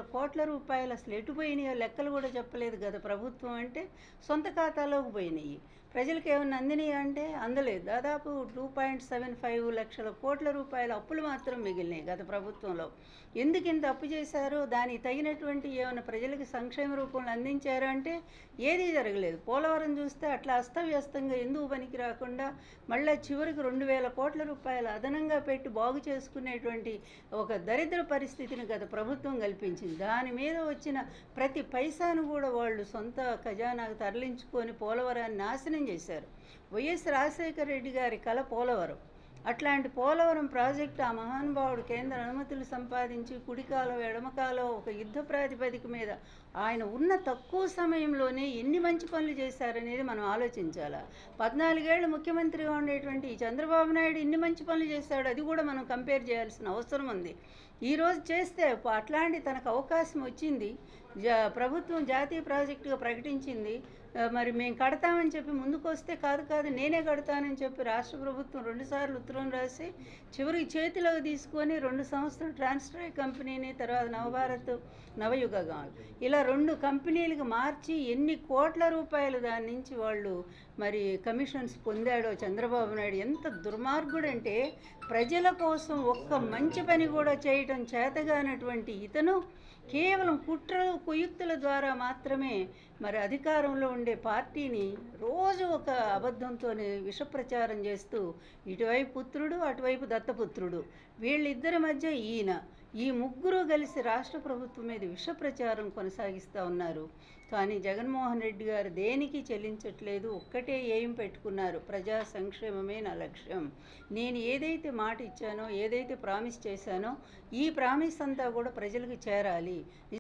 కోట్ల రూపాయలు అసలు ఎటు పోయినాయో లెక్కలు కూడా చెప్పలేదు కదా ప్రభుత్వం అంటే సొంత ఖాతాలోకి పోయినాయి ప్రజలకు ఏమన్నా అందినాయి అంటే అందలేదు దాదాపు టూ పాయింట్ సెవెన్ ఫైవ్ లక్షల కోట్ల రూపాయల అప్పులు మాత్రం మిగిలినాయి గత ప్రభుత్వంలో ఎందుకు ఇంత అప్పు చేశారో దానికి తగినటువంటి ఏమైనా ప్రజలకు సంక్షేమ రూపంలో అందించారు అంటే ఏదీ జరగలేదు పోలవరం చూస్తే అట్లా అస్తవ్యస్తంగా ఎందుకు పనికి రాకుండా మళ్ళీ చివరికి రెండు వేల కోట్ల రూపాయలు అదనంగా పెట్టి బాగు చేసుకునేటువంటి ఒక దరిద్ర పరిస్థితిని గత ప్రభుత్వం కల్పించింది దాని మీద వచ్చిన ప్రతి పైసాను కూడా వాళ్ళు సొంత ఖజానాకు తరలించుకొని పోలవరాన్ని నాశనం చేశారు వైఎస్ రాజశేఖర రెడ్డి గారి కళ పోలవరం అట్లాంటి పోలవరం ప్రాజెక్టు ఆ మహానుభావుడు కేంద్ర అనుమతులు సంపాదించి కుడికాలో ఎడమకాలో ఒక యుద్ధ ప్రాతిపదిక మీద ఆయన ఉన్న తక్కువ సమయంలోనే ఎన్ని మంచి పనులు చేశారనేది మనం ఆలోచించాలి పద్నాలుగేళ్ళు ముఖ్యమంత్రిగా ఉండేటువంటి ఈ చంద్రబాబు నాయుడు ఇన్ని మంచి పనులు చేశాడు అది కూడా మనం కంపేర్ చేయాల్సిన అవసరం ఉంది ఈరోజు చేస్తే అట్లాంటి తనకు అవకాశం వచ్చింది జా ప్రభుత్వం జాతీయ ప్రాజెక్టుగా ప్రకటించింది ఆ, మరి మేము కడతామని చెప్పి ముందుకు వస్తే కాదు కాదు నేనే కడతానని చెప్పి రాష్ట్ర ప్రభుత్వం రెండుసార్లు ఉత్తరం రాసి చివరికి చేతిలోకి తీసుకొని రెండు సంవత్సరాలు ట్రాన్స్ట్రై కంపెనీని తర్వాత నవభారత్ నవయుగ గాన్ ఇలా రెండు కంపెనీలకు మార్చి ఎన్ని కోట్ల రూపాయలు దాని నుంచి వాళ్ళు మరి కమిషన్స్ పొందాడో చంద్రబాబు నాయుడు ఎంత దుర్మార్గుడంటే ప్రజల కోసం ఒక్క మంచి పని కూడా చేయటం చేతగానటువంటి ఇతను కేవలం కుట్రలు కుయుక్తుల ద్వారా మాత్రమే మరి అధికారంలో ఉండే పార్టీని రోజు ఒక అబద్ధంతోనే విషప్రచారం చేస్తూ ఇటువైపు పుత్రుడు అటువైపు దత్తపుత్రుడు వీళ్ళిద్దరి మధ్య ఈయన ఈ ముగ్గురు కలిసి రాష్ట్ర ప్రభుత్వం మీద విషప్రచారం కొనసాగిస్తూ ఉన్నారు కానీ జగన్మోహన్ రెడ్డి గారు దేనికి చెల్లించట్లేదు ఒక్కటే ఏం పెట్టుకున్నారు ప్రజా సంక్షేమమే నా లక్ష్యం నేను ఏదైతే మాట ఇచ్చానో ఏదైతే ప్రామిస్ చేశానో ఈ ప్రామిస్ అంతా కూడా ప్రజలకు చేరాలి